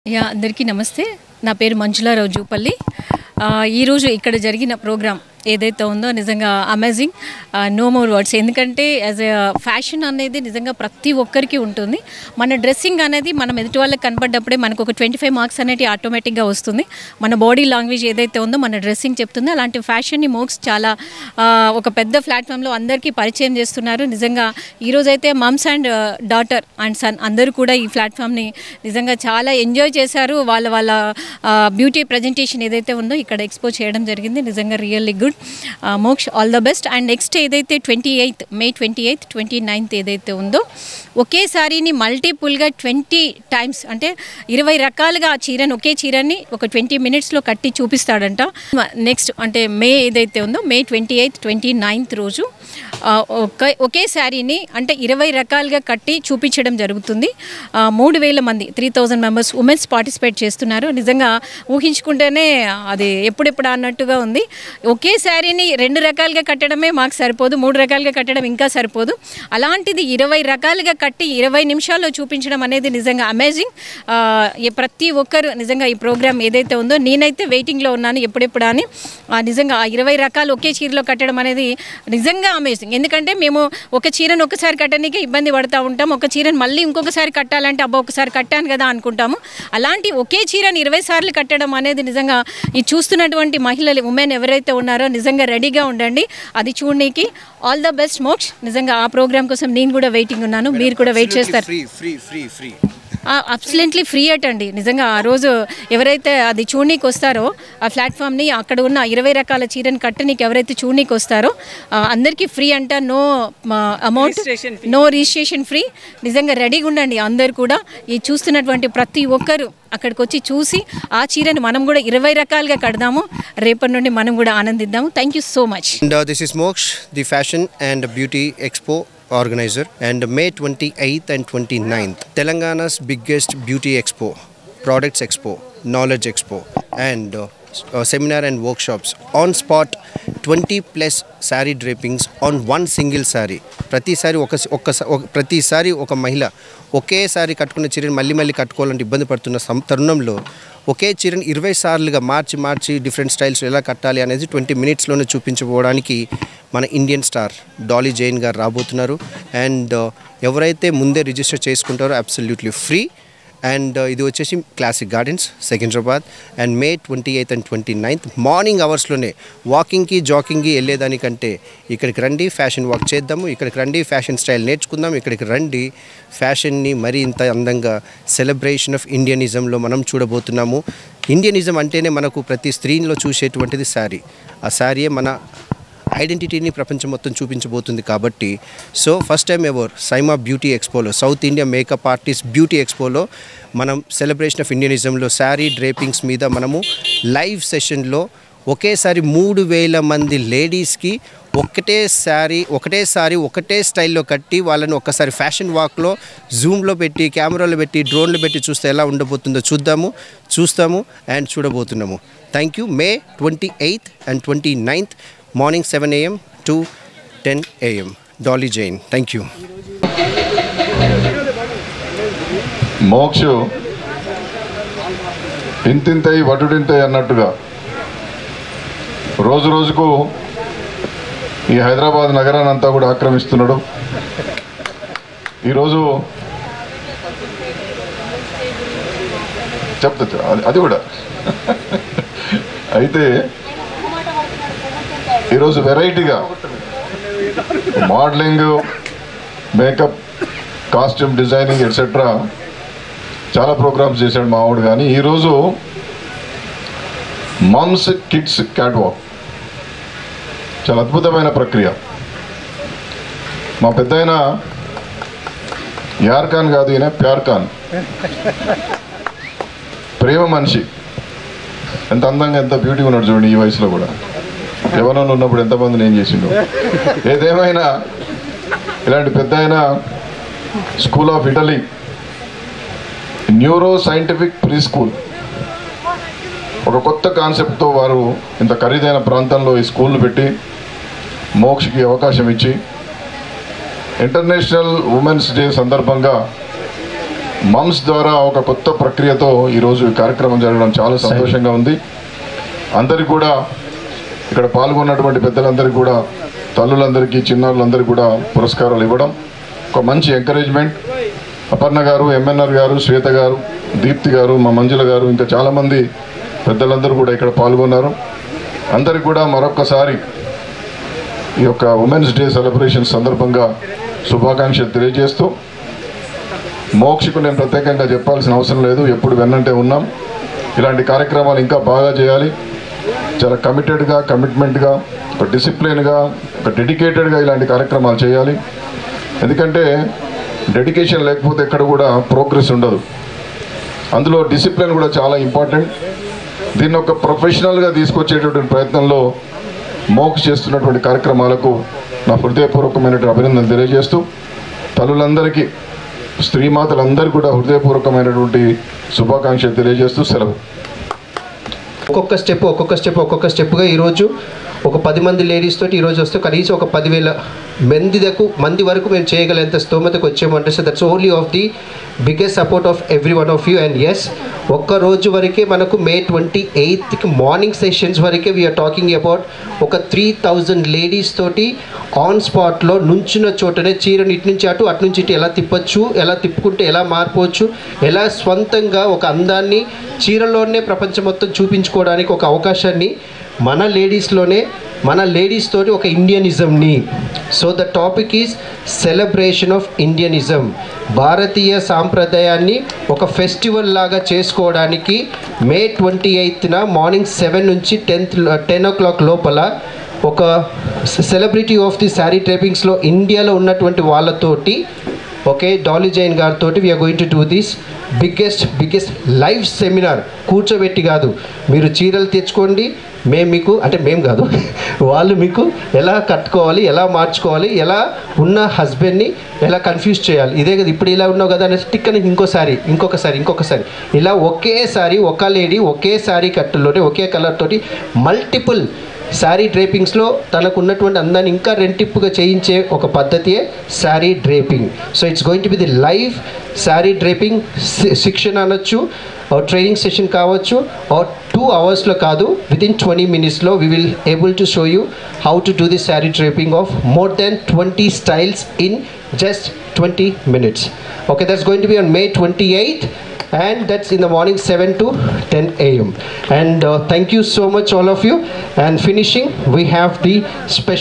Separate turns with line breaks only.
Yeah అందరికీ నమస్తే నా పేరు మంజులారావు జూపల్లి ఆ, ఈరోజు ఇక్కడ జరిగిన ప్రోగ్రామ్ ఏదైతే ఉందో నిజంగా అమేజింగ్ నో మోర్ వర్డ్స్ ఎందుకంటే యాజ్ ఎ ఫ్యాషన్ అనేది నిజంగా ప్రతి ఒక్కరికి ఉంటుంది మన డ్రెస్సింగ్ అనేది మనం ఎదుటి వాళ్ళకి కనపడ్డప్పుడే మనకు ఒక ట్వంటీ ఫైవ్ మార్క్స్ అనేవి ఆటోమేటిక్గా వస్తుంది మన బాడీ లాంగ్వేజ్ ఏదైతే ఉందో మన డ్రెస్సింగ్ చెప్తుందో అలాంటి ఫ్యాషన్ని మోక్స్ చాలా ఆ, ఒక పెద్ద ప్లాట్ఫామ్లో అందరికీ పరిచయం చేస్తున్నారు నిజంగా ఈరోజైతే mums and daughter and son అందరూ కూడా ఈ ప్లాట్ఫామ్ని నిజంగా చాలా ఎంజాయ్ చేశారు వాళ్ళ వాళ్ళ బ్యూటీ ప్రజెంటేషన్ ఏదైతే ఉందో ఇక్కడ ఎక్స్పో చేయడం జరిగింది నిజంగా really good Moksha all the best and next ఏదైతే twenty eighth May twenty eighth twenty ninth ఏదైతే ఉందో ఒకే సారీని మల్టిపుల్గా ట్వంటీ టైమ్స్ అంటే ఇరవై రకాలుగా ఆ చీరని ఒకే చీరని ఒక ట్వంటీ మినిట్స్లో కట్టి చూపిస్తాడంట నెక్స్ట్ అంటే మే ఏదైతే ఉందో May twenty eighth twenty ninth రోజు ఆ, ఒకే ఒకే శారీని అంటే ఇరవై రకాలుగా కట్టి చూపించడం జరుగుతుంది ఆ, మూడు వేల మంది three thousand members womens participate చేస్తున్నారు నిజంగా ఊహించుకుంటేనే అది ఎప్పుడెప్పుడు అన్నట్టుగా ఉంది ఒకే శారీని రెండు రకాలుగా కట్టడమే మాకు సరిపోదు మూడు రకాలుగా కట్టడం ఇంకా సరిపోదు అలాంటిది ఇరవై రకాలుగా కట్టి ఇరవై నిమిషాల్లో చూపించడం అనేది నిజంగా అమేజింగ్ ప్రతి ఒక్కరు నిజంగా ఈ ప్రోగ్రామ్ ఏదైతే ఉందో నేనైతే వెయిటింగ్లో ఉన్నాను ఎప్పుడెప్పుడు అని ఆ, నిజంగా ఆ ఇరవై రకాలు ఒకే చీరలో కట్టడం అనేది నిజంగా అమేజింగ్ ఎందుకంటే మేము ఒక చీరను ఒకసారి కట్టడానికి ఇబ్బంది పడుతూ ఉంటాం ఒక చీరను మళ్ళీ ఇంకొకసారి కట్టాలంటే అబ్బా ఒకసారి కట్టాను కదా అనుకుంటాము అలాంటి ఒకే చీరను ఇరవై సార్లు కట్టడం అనేది నిజంగా ఈ చూస్తున్నటువంటి మహిళలు ఉమెన్ ఎవరైతే ఉన్నారో నిజంగా రెడీగా ఉండండి అది చూడనీకి ఆల్ ద బెస్ట్ మోక్ష్ నిజంగా ఆ ప్రోగ్రామ్ కోసం నేను కూడా వెయిటింగ్ ఉన్నాను మీరు కూడా వెయిట్ చేస్తారు
free free free free
absolutely free అట్ అండి నిజంగా ఆ రోజు ఎవరైతే అది చూడనీకి వస్తారో ఆ ప్లాట్ఫామ్ని అక్కడ ఉన్న ఇరవై రకాల చీరని కట్టనీకి ఎవరైతే చూడనీకి వస్తారో ఆ, అందరికీ ఫ్రీ అంట no amount no registration free నిజంగా రెడీగా ఉండండి అందరు కూడా ఈ చూస్తున్నటువంటి ప్రతి ఒక్కరు అక్కడికి వచ్చి చూసి ఆ చీరని మనం కూడా ఇరవై రకాలుగా కడదాము రేపటి నుండి మనం కూడా ఆనందిద్దాము thank you so much
And uh, this is Moksh, the Fashion and Beauty Expo organizer, and May 28th and 29th, Telangana's biggest beauty expo, products expo, knowledge expo, and uh, s- uh, seminar and workshops on spot. 20 plus sari drapings on one single sari ప్రతిసారి ఒక ఒక ఒక- ప్రతిసారి ఒక మహిళ ఒకేసారి కట్టుకున్న చీరని మళ్ళీ మళ్ళీ కట్టుకోవాలంటే ఇబ్బంది పడుతున్న సం- తరుణంలో ఒకే చీరని ఇరవై సార్లుగా మార్చి మార్చి డిఫరెంట్ స్టైల్స్ ఎలా కట్టాలి అనేది ట్వంటీ మినిట్స్లోనే చూపించబోవడానికి మన ఇండియన్ స్టార్ డాలీ జైన్ గారు రాబోతున్నారు అండ్ ఎవరైతే ముందే రిజిస్టర్ చేసుకుంటారో అబ్సల్యూట్లీ ఫ్రీ అండ్ ఇది వచ్చేసి classic gardens Secunderabad and May twenty eighth and twenty ninth morning అవర్స్లోనే వాకింగ్కి జాకింగ్కి వెళ్ళేదానికంటే ఇక్కడికి రండి ఫ్యాషన్ వాక్ చేద్దాము ఇక్కడికి రండి ఫ్యాషన్ స్టైల్ నేర్చుకుందాం ఇక్కడికి రండి ఫ్యాషన్ని మరీ ఇంత అందంగా సెలబ్రేషన్ ఆఫ్ ఇండియనిజంలో మనం చూడబోతున్నాము ఇండియనిజం అంటేనే మనకు ప్రతి స్త్రీలో చూసేటువంటిది శారీ ఆ శారీయే మన ఐడెంటిటీని ప్రపంచం మొత్తం చూపించబోతుంది కాబట్టి so first time ever Saima beauty ఎక్స్పోలో south India makeup artist beauty ఎక్స్పోలో మనం సెలబ్రేషన్ ఆఫ్ ఇండియనిజంలో శారీ డ్రేపింగ్స్ మీద మనము లైవ్ సెషన్లో ఒకేసారి మూడు వేల మంది లేడీస్కి ఒకటే శారీ ఒకటేసారి ఒకటే స్టైల్లో కట్టి వాళ్ళని ఒక్కసారి ఫ్యాషన్ వాక్లో జూమ్లో పెట్టి కెమెరాలో పెట్టి డ్రోన్లో పెట్టి చూస్తే ఎలా ఉండబోతుందో చూద్దాము చూస్తాము అండ్ చూడబోతున్నాము thank you May twenty eighth and twenty ninth morning seven AM to ten AM Dolly Jain thank you
Moksha ఇంతింతయి వటుడింతయి అన్నట్టుగా రోజు రోజుకు ఈ హైదరాబాద్ నగరాన్ని అంతా కూడా ఆక్రమిస్తున్నాడు ఈరోజు చెప్తా చెప్తా. అది- అది కూడా అయితే ఈరోజు వెరైటీగా modelling makeup costume designing etcetera చాలా ప్రోగ్రామ్స్ చేశాడు మావాడు కానీ ఈరోజు మమ్స్ కిడ్స్ క్యాట్ వాక్ చాలా అద్భుతమైన ప్రక్రియ మా పెద్ద ఆయన యార్ ఖాన్ కాదు ఈయన ప్యార్ ఖాన్ ప్రేమ మనిషి ఎంత అందంగా ఎంత బ్యూటీ ఉన్నాడు చూడండి ఈ వయసులో కూడా యవనంలో ఉన్నప్పుడు ఎంతమంది నేను చేసిండు ఏదేమైనా ఇలాంటి పెద్ద ఆయన school of Italy neuro scientific pre school ఒక కొత్త కాన్సెప్ట్తో వారు ఇంత ఖరీదైన ప్రాంతంలో ఈ స్కూల్ను పెట్టి మోక్షకి అవకాశం ఇచ్చి ఇంటర్నేషనల్ ఉమెన్స్ డే సందర్భంగా మమ్స్ ద్వారా ఒక కొత్త ప్రక్రియతో ఈరోజు ఈ కార్యక్రమం జరగడం చాలా సంతోషంగా ఉంది అందరికీ కూడా ఇక్కడ పాల్గొన్నటువంటి పెద్దలందరికీ కూడా తల్లులందరికీ చిన్నారులందరికీ కూడా పురస్కారాలు ఇవ్వడం ఒక మంచి ఎంకరేజ్మెంట్ అపర్ణ గారు ఎంఎన్ఆర్ గారు శ్వేత గారు దీప్తి గారు మా మంజుల గారు ఇంకా చాలామంది పెద్దలందరూ కూడా ఇక్కడ పాల్గొన్నారు అందరికీ కూడా మరొక్కసారి ఈ యొక్క ఉమెన్స్ డే సెలబ్రేషన్ సందర్భంగా శుభాకాంక్షలు తెలియజేస్తూ మోక్షకు నేను ప్రత్యేకంగా చెప్పాల్సిన అవసరం లేదు ఎప్పుడు వెన్నంటే ఉన్నాం ఇలాంటి కార్యక్రమాలు ఇంకా బాగా చేయాలి చాలా కమిటెడ్గా కమిట్మెంట్గా ఒక డిసిప్లిన్గా ఒక డెడికేటెడ్గా ఇలాంటి కార్యక్రమాలు చేయాలి ఎందుకంటే డెడికేషన్ లేకపోతే ఎక్కడ కూడా ప్రోగ్రెస్ ఉండదు అందులో డిసిప్లిన్ కూడా చాలా ఇంపార్టెంట్ దీన్ని ఒక ప్రొఫెషనల్గా తీసుకొచ్చేటటువంటి ప్రయత్నంలో మోక్స్ చేస్తున్నటువంటి కార్యక్రమాలకు నా హృదయపూర్వకమైనటువంటి అభినందన తెలియజేస్తూ తల్లులందరికీ స్త్రీమాతలందరికీ కూడా హృదయపూర్వకమైనటువంటి శుభాకాంక్షలు తెలియజేస్తూ సెలవు
ఒక్కొక్క స్టెప్ ఒక్కొక్క స్టెప్ ఒక్కొక్క స్టెప్గా ఈరోజు ఒక పది మంది లేడీస్ తోటి ఈరోజు వస్తే కనీసం ఒక పదివేల మంది దకు మంది వరకు మేము చేయగలేంత స్తోమతకు వచ్చామంటే so that's only of the biggest support of every one of you and yes ఒక్క రోజు వరకే మనకు మే ట్వంటీ ఎయిత్కి మార్నింగ్ సెషన్స్ వరకే వీఆర్ టాకింగ్ అబౌట్ ఒక త్రీ థౌజండ్ లేడీస్ తోటి ఆన్ స్పాట్లో నుంచున్న చోటనే చీరను ఇటు నుంచి అటు అటు నుంచి ఇటు ఎలా తిప్పొచ్చు ఎలా తిప్పుకుంటే ఎలా మారిపోవచ్చు ఎలా స్వంతంగా ఒక అందాన్ని చీరలోనే ప్రపంచం మొత్తం చూపించుకోవడానికి ఒక అవకాశాన్ని మన లేడీస్లోనే మన లేడీస్ తోటి ఒక ఇండియనిజంని so the topic is celebration of Indianism భారతీయ సాంప్రదాయాన్ని ఒక ఫెస్టివల్ లాగా చేసుకోవడానికి మే ట్వంటీ ఎయిత్న మార్నింగ్ సెవెన్ నుంచి టెన్త్ టెన్ ఓ క్లాక్ లోపల ఒక సెలబ్రిటీ ఆఫ్ ది శారీ ట్రేపింగ్స్లో ఇండియాలో ఉన్నటువంటి వాళ్ళతోటి ఓకే డాలీ జైన్ గారితో we are going to do this biggest biggest live seminar కూర్చోబెట్టి కాదు మీరు చీరలు తెచ్చుకోండి మేము మీకు అంటే మేము కాదు వాళ్ళు మీకు ఎలా కట్టుకోవాలి ఎలా మార్చుకోవాలి ఎలా ఉన్న హస్బెండ్ని ఎలా కన్ఫ్యూజ్ చేయాలి ఇదే కదా ఇప్పుడు ఇలా ఉన్నావు కదా అనేసి టిక్ అని ఇంకోసారి ఇంకొకసారి ఇంకొకసారి ఇలా ఒకేసారి ఒక లేడీ ఒకేసారి కట్టులోనే ఒకే కలర్ తోటి మల్టిపుల్ శారీ డ్రేపింగ్స్లో తనకు ఉన్నటువంటి అందాన్ని ఇంకా రెంటిప్పుగా చేయించే ఒక పద్ధతియే sari draping so it's going to be the live sari draping శిక్షణ అనొచ్చు ట్రైనింగ్ సెషన్ కావచ్చు ఆర్ టూ అవర్స్లో కాదు విత్ ఇన్ ట్వంటీ మినిట్స్లో we will able to show you how to do the sari draping of more than twenty styles in just twenty minutes okay that's going to be on May twenty eighth and that's in the morning 7 to 10 a.m. And uh, thank you so much, all of you. And finishing, we have the special.